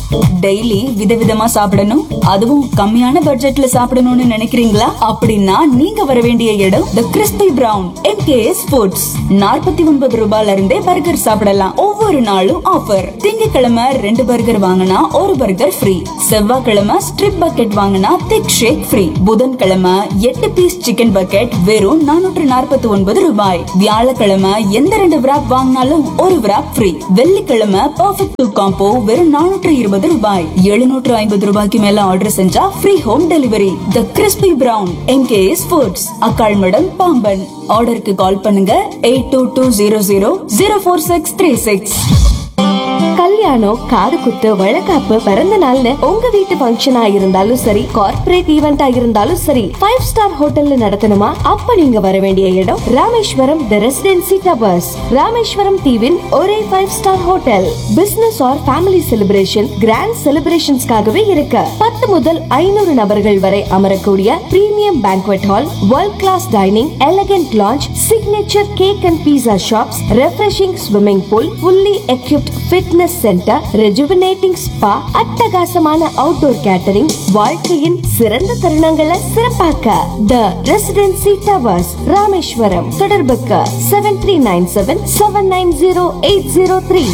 daily விதவிதமா சாப்பிடணும் அதுவும் கம்மியான பட்ஜெட்ல சாப்பிடணும்னு நினைக்கிறீங்களா அப்படின்னா நீங்க வர வேண்டிய இடம் the Crispy Brown MKS Foods நாற்பத்தி ஒன்பது ரூபாயில இருந்தே பர்கர் சாப்பிடலாம் ஒவ்வொரு நாளும் ஆஃபர் திங்கட்கிழமை ரெண்டு பர்கர் வாங்கினா ஒரு பர்கர் ஃப்ரீ செவ்வாய்க்கிழமை ஸ்ட்ரிப் பக்கெட் வாங்கினா திக் ஷேக் ஃப்ரீ புதன்கிழமை எட்டு பீஸ் சிக்கன் பக்கெட் வெறும் நானூற்று நாற்பத்தி ஒன்பது ரூபாய் வியாழக்கிழமை எந்த ரெண்டு விராப் வாங்கினாலும் ஒரு விராப் ஃப்ரீ வெள்ளிக்கிழமை பர்ஃபெக்ட் டூ காம்போ வெறும் நானூற்று இருபது ரூபாய் எழுநூற்று ஐம்பது ரூபாய்க்கு மேல ஆர்டர் செஞ்சா free home delivery the Crispy Brown MKS Foods Akkalmadam Pamban ஆர்டருக்கு கால் பண்ணுங்க eight two two zero zero zero four six three six கல்யாணம் காது குத்து வழக்காப்பு பிறந்த நாள்னு உங்க வீட்டு ஃபங்க்ஷனா இருந்தாலும் சரி கார்ப்பரேட் ஈவெண்டா இருந்தாலும் சரி ஃபைவ் ஸ்டார் ஹோட்டல்ல நடத்தணுமா அப்ப நீங்க வர வேண்டிய இடம் Rameswaram the Residency Towers Rameswaram தீவின் ஒரே five star hotel business or family celebration grand செலிப்ரேஷன்ஸ்க்காகவே இருக்கு பத்து முதல் ஐநூறு நபர்கள் வரை அமரக்கூடிய premium banquet hall world class dining elegant lounge signature cake and pizza shops refreshing swimming pool fully equipped fitness centre rejuvenating spa அட்டகாசமான அவுட்டோர் கேட்டரிங் வாழ்க்கையின் சிறந்த தருணங்களை சிறப்பாக்க த ரெசிடென்சி டவர்ஸ் ராமேஸ்வரம் தொடர்புக்கு seven three nine seven seven nine zero eight zero three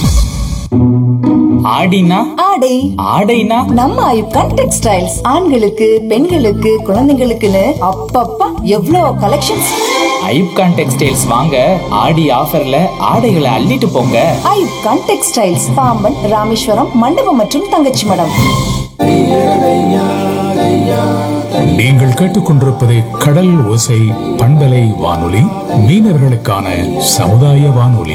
ஆடினா ஆடை ஆடைனா நம்ம ஐப்கான் textiles ஆண்களுக்கு பெண்களுக்கு குழந்தைங்களுக்குன்னு அப்பப்பா எவ்வளோ கலெக்ஷன்ஸ் ஐப்கான் டெக்ஸ்டைல்ஸ் வாங்க ஆடி ஆஃபர்ல ஆடைகளை அள்ளிட்டு போங்க ஐப்கான் டெக்ஸ்டைல்ஸ் பாம்பன் ராமேஸ்வரம் மண்டபம் மற்றும் தங்கச்சி மடம் நீங்கள் கேட்டுக்கொண்டிருப்பது கடல் ஓசை பண்பலை வானொலி மீனவர்களுக்கான சமுதாய வானொலி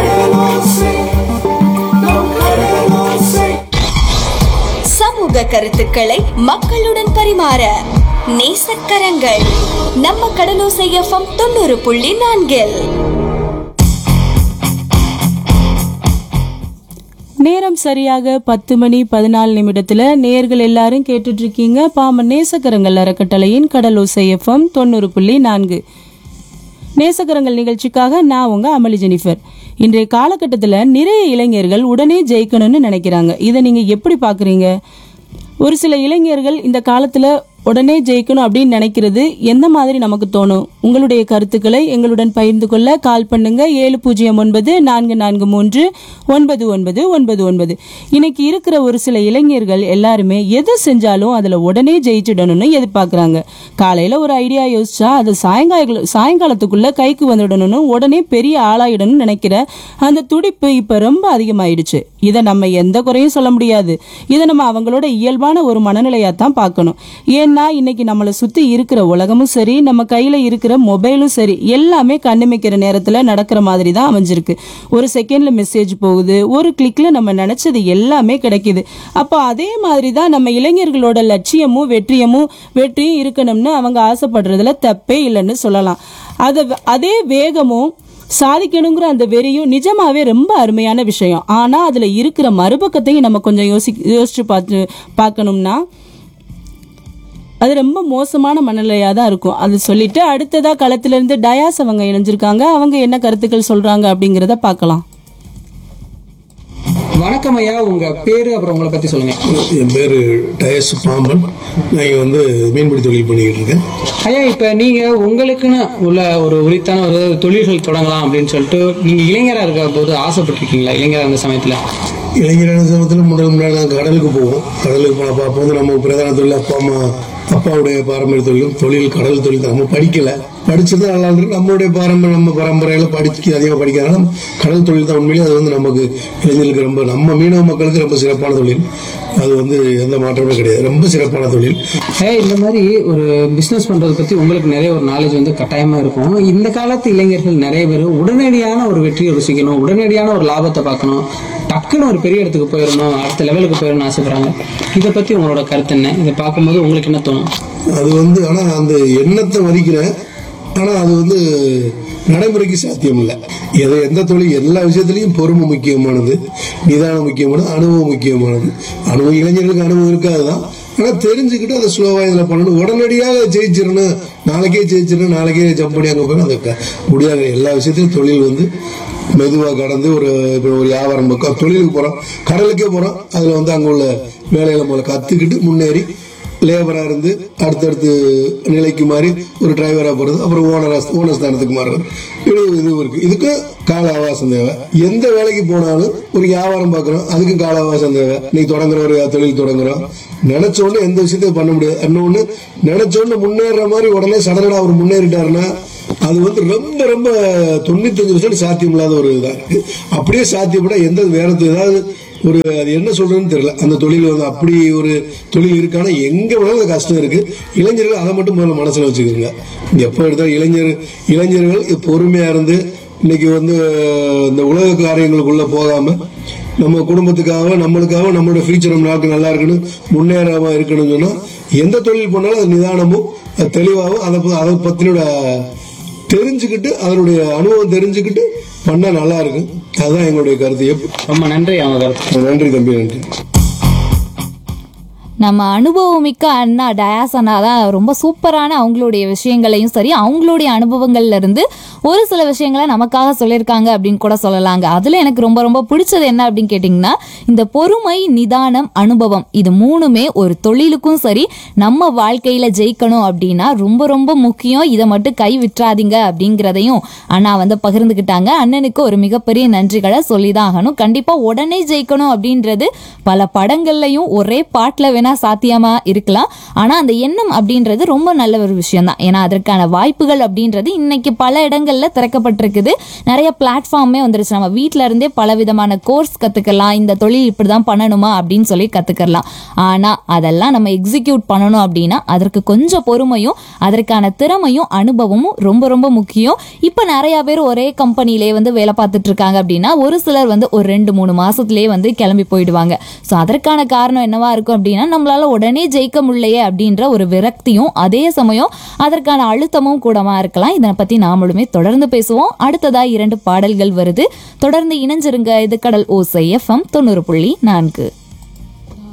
சமூக கருத்துக்களை மக்களுடன் பரிமாற நேசக்கரங்கள் நம்ம கடலோசை எஃப்எம் தொண்ணூறு புள்ளி நான்கில் நேரம் சரியாக பத்து மணி பதினாலு நிமிடத்துல நேர்கள் எல்லாரும் கேட்டுட்டு இருக்கீங்க பாமன் நேசக்கரங்கள் அறக்கட்டளையின் கடலோசை எஃப்எம் தொண்ணூறு புள்ளி நான்கு நேசக்கரங்கள் நிகழ்ச்சிக்காக நான் உங்க அமளி ஜெனிஃபர் இன்றைய காலகட்டத்தில் நிறைய இளைஞர்கள் உடனே ஜெயிக்கணும்னு நினைக்கிறாங்க இதை நீங்க எப்படி பாக்குறீங்க ஒரு சில இளைஞர்கள் இந்த காலத்துல உடனே ஜெயிக்கணும் அப்படின்னு நினைக்கிறது எந்த மாதிரி நமக்கு தோணும் உங்களுடைய கருத்துக்களை எங்களுடன் பகிர்ந்து கொள்ள கால் பண்ணுங்க ஏழு பூஜ்ஜியம் ஒன்பது நான்கு நான்கு மூன்று ஒன்பது ஒன்பது ஒன்பது ஒன்பது இன்னைக்கு இருக்கிற ஒரு சில இளைஞர்கள் எல்லாருமே எது செஞ்சாலும் அதுல உடனே ஜெயிச்சிடணும்னு எதிர்பார்க்கறாங்க காலையில ஒரு ஐடியா யோசிச்சா அது சாயங்கால சாயங்காலத்துக்குள்ள கைக்கு வந்துடணும்னு உடனே பெரிய ஆளாயிடணும்னு நினைக்கிற அந்த துடிப்பு இப்ப ரொம்ப அதிகமாயிடுச்சு இதை நம்ம எந்த குறையும் சொல்ல முடியாது இதை நம்ம அவங்களோட இயல்பான ஒரு மனநிலையா தான் பார்க்கணும் ஏன்னா இன்னைக்கு நம்மளை சுத்தி இருக்கிற உலகமும் சரி நம்ம கையில இருக்கிற மொபைலும் சரி எல்லாமே கண்ணிமைக்கிற நேரத்துல நடக்கிற மாதிரி தான் அமைஞ்சிருக்கு ஒரு செகண்ட்ல மெசேஜ் போகுது ஒரு கிளிக்ல நம்ம நினைச்சது எல்லாமே கிடைக்குது அப்போ அதே மாதிரி தான் நம்ம இளைஞர்களோட லட்சியமும் வெற்றியமும் வெற்றியும் இருக்கணும்னு அவங்க ஆசைப்படுறதுல தப்பே இல்லைன்னு சொல்லலாம் அதை அதே வேகமும் சாதிக்கணுங்கிற அந்த வெறியும் நிஜமாவே ரொம்ப அருமையான விஷயம் ஆனா அதுல இருக்கிற மறுபக்கத்தையும் நம்ம கொஞ்சம் யோசி யோசிச்சு பார்த்து பார்க்கணும்னா அது ரொம்ப மோசமான மனநிலையா தான் இருக்கும் அது சொல்லிட்டு அடுத்ததா களத்துல இருந்து டயாஸ் அவங்க இணைஞ்சிருக்காங்க அவங்க என்ன கருத்துக்கள் சொல்றாங்க அப்படிங்கறத பார்க்கலாம் வணக்கம் ஐயா உங்க பேரு அப்புறம் உங்களை பத்தி சொல்லுங்க என் பேர் டயஸ் பாம்பன் நான் இங்க வந்து மீன்பிடி தொழில் பண்ணிக்கிட்டு இருக்கேன் ஐயா இப்ப நீங்க உங்களுக்குன்னு உள்ள ஒரு உரித்தான ஒரு தொழில்கள் தொடங்கலாம் அப்படின்னு சொல்லிட்டு நீங்க இளைஞரா இருக்க போது ஆசைப்பட்டிருக்கீங்களா இளைஞரா அந்த சமயத்துல இளைஞரான சமயத்தில் முதல் முன்னாடி நாங்கள் கடலுக்கு போவோம் கடலுக்கு போனப்போ அப்போ வந்து நம்ம பிரதான தொழில் அப்பா அம்மா அப்பாவுடைய பாரம்பரிய தொழிலும் தொழில் கடல் தொழில் தான் நம்ம படிக்கல படிச்சது நல்லா இருக்கு நம்மளுடைய பாரம்பரிய நம்ம பரம்பரையில படிக்க அதிகமாக படிக்கிறதுனால கடல் தொழில் தான் உண்மையிலேயே அது வந்து நமக்கு இளைஞர்களுக்கு ரொம்ப நம்ம மீனவ மக்களுக்கு ரொம்ப சிறப்பான தொழில் அது வந்து எந்த மாற்றமே கிடையாது ரொம்ப சிறப்பான தொழில் ஐயா இந்த மாதிரி ஒரு பிசினஸ் பண்றதை பத்தி உங்களுக்கு நிறைய ஒரு நாலேஜ் வந்து கட்டாயமா இருக்கும் இந்த காலத்து இளைஞர்கள் நிறைய பேர் உடனடியான ஒரு வெற்றியை ருசிக்கணும் உடனடியான ஒரு லாபத்தை பார்க்கணும் டக்குன்னு ஒரு பெரிய இடத்துக்கு போயிடணும் அடுத்த லெவலுக்கு போயிடணும்னு ஆசைப்படுறாங்க இதை பத்தி உங்களோட கருத்து என்ன இதை பார்க்கும்போது உங்களுக்கு என்ன தோணும் அது வந்து ஆனா அந்த எண்ணத்தை மதிக்கிறேன் ஆனா அது வந்து நடைமுறைக்கு சாத்தியம் இல்லை எதை எந்த தொழில் எல்லா விஷயத்திலையும் பொறுமை முக்கியமானது நிதானம் முக்கியமானது அனுபவம் முக்கியமானது அனுபவம் இளைஞர்களுக்கு அனுபவம் இருக்காதுதான் ஆனா தெரிஞ்சுக்கிட்டு அதை ஸ்லோவா இதுல பண்ணணும் உடனடியாக ஜெயிச்சிடணும் நாளைக்கே ஜெயிச்சிடணும் நாளைக்கே ஜம்ப் பண்ணி அங்க போயிடும் அது க- முடியாது எல்லா விஷயத்திலும் தொழில் வந்து மெதுவா கடந்து ஒரு இப்போ ஒரு வியாபாரம் பக்கம் தொழிலுக்கு போறோம் கடலுக்கே போறோம் அதுல வந்து அங்க உள்ள வேலைகளை முதல்ல கத்துக்கிட்டு முன்னேறி லேபரா இருந்து அடுத்தடுத்து நிலைக்கு மாறி ஒரு டிரைவரா போறது அப்புறம் ஓனரா ஓனர் ஸ்தானத்துக்கு மாறுறது இது இது இருக்கு இதுக்கு கால அவகாசம் தேவை எந்த வேலைக்கு போனாலும் ஒரு வியாபாரம் பார்க்கறோம் அதுக்கு கால அவகாசம் தேவை நீ தொடங்குற ஒரு தொழில் தொடங்குறோம் நினைச்ச உடனே எந்த விஷயத்தையும் பண்ண முடியாது இன்னொன்னு நினைச்ச உடனே முன்னேற மாதிரி உடனே சடனா அவர் முன்னேறிட்டாருன்னா அது வந்து ரொம்ப ரொம்ப தொண்ணூத்தஞ்சு பர்சன்ட் சாத்தியம் இல்லாத ஒரு இதா இருக்கு அப்படியே சாத்தியப்பட எந்த வேற ஏதாவது ஒரு அது என்ன சொல்றதுன்னு தெரியல அந்த தொழில் வந்து அப்படி ஒரு தொழில் இருக்கானா எங்க வேணாலும் அது கஷ்டம் இருக்கு இளைஞர்கள் அதை மட்டும் முதல்ல மனசுல வச்சுக்கோங்க எப்போ எடுத்தாலும் இளைஞர் இளைஞர்கள் பொறுமையா இருந்து இன்னைக்கு வந்து இந்த உலக காரியங்களுக்குள்ள போகாம நம்ம குடும்பத்துக்காக நம்மளுக்காக நம்மளோட ஃபியூச்சர் நம்ம நாட்டுக்கு நல்லா இருக்கணும் முன்னேறாம இருக்கணும்னு சொன்னா எந்த தொழில் பண்ணாலும் அது நிதானமும் அது தெளிவாகவும் அதை ப- அதை பத்தினோட தெரிஞ்சுக்கிட்டு அதனுடைய அனுபவம் தெரிஞ்சுக்கிட்டு பண்ணா நல்லா இருக்கும் அதுதான் எங்களுடைய கருத்து எப்- ரொம்ப நன்றி அவங்க கருத்து நன்றி தம்பி நன்றி நம்ம அனுபவமிக்க அண்ணா டயாஸ் அண்ணா தான் ரொம்ப சூப்பரான அவங்களுடைய விஷயங்களையும் சரி அவங்களுடைய அனுபவங்கள்ல இருந்து ஒரு சில விஷயங்களை நமக்காக சொல்லியிருக்காங்க அப்படின்னு கூட சொல்லலாங்க அதுல எனக்கு ரொம்ப ரொம்ப பிடிச்சது என்ன அப்படின்னு கேட்டிங்கன்னா இந்த பொறுமை நிதானம் அனுபவம் இது மூணுமே ஒரு தொழிலுக்கும் சரி நம்ம வாழ்க்கையில ஜெயிக்கணும் அப்படின்னா ரொம்ப ரொம்ப முக்கியம் இதை மட்டும் கை விட்டுறாதீங்க அப்படிங்கிறதையும் அண்ணா வந்து பகிர்ந்துக்கிட்டாங்க அண்ணனுக்கு ஒரு மிகப்பெரிய நன்றிகளை சொல்லிதான் ஆகணும் கண்டிப்பா உடனே ஜெயிக்கணும் அப்படின்றது பல படங்கள்லயும் ஒரே பாட்டுல வேணா சாத்தியமா இருக்கலாம் ஆனா அந்த எண்ணம் அப்படின்றது ரொம்ப நல்ல ஒரு விஷயம் தான் ஏன்னா அதற்கான வாய்ப்புகள் அப்படின்றது இன்னைக்கு பல இடங்கள்ல திறக்கப்பட்டிருக்குது நிறைய பிளாட்ஃபார்மே வந்துருச்சு நம்ம வீட்ல இருந்தே பல விதமான கோர்ஸ் கத்துக்கலாம் இந்த தொழில் இப்படிதான் பண்ணணுமா அப்படின்னு சொல்லி கத்துக்கலாம் ஆனா அதெல்லாம் நம்ம எக்ஸிக்யூட் பண்ணணும் அப்படின்னா அதற்கு கொஞ்சம் பொறுமையும் அதற்கான திறமையும் அனுபவமும் ரொம்ப ரொம்ப முக்கியம் இப்ப நிறைய பேர் ஒரே கம்பெனிலே வந்து வேலை பார்த்துட்டு இருக்காங்க அப்படின்னா ஒரு சிலர் வந்து ஒரு ரெண்டு மூணு மாசத்துலயே வந்து கிளம்பி போயிடுவாங்க ஸோ அதற்கான காரணம் என்னவா இருக்கும் அப்படின்னா நம்மளால உடனே ஜெயிக்க முடியலையே அப்படின்ற ஒரு விரக்தியும் அதே சமயம் அதற்கான அழுத்தமும் கூடமா இருக்கலாம் இதனை பத்தி நாமளுமே தொடர்ந்து பேசுவோம் அடுத்ததா இரண்டு பாடல்கள் வருது தொடர்ந்து இணைஞ்சிருங்க இது கடல் ஓசை எஃப்எம் தொண்ணூறு புள்ளி நான்கு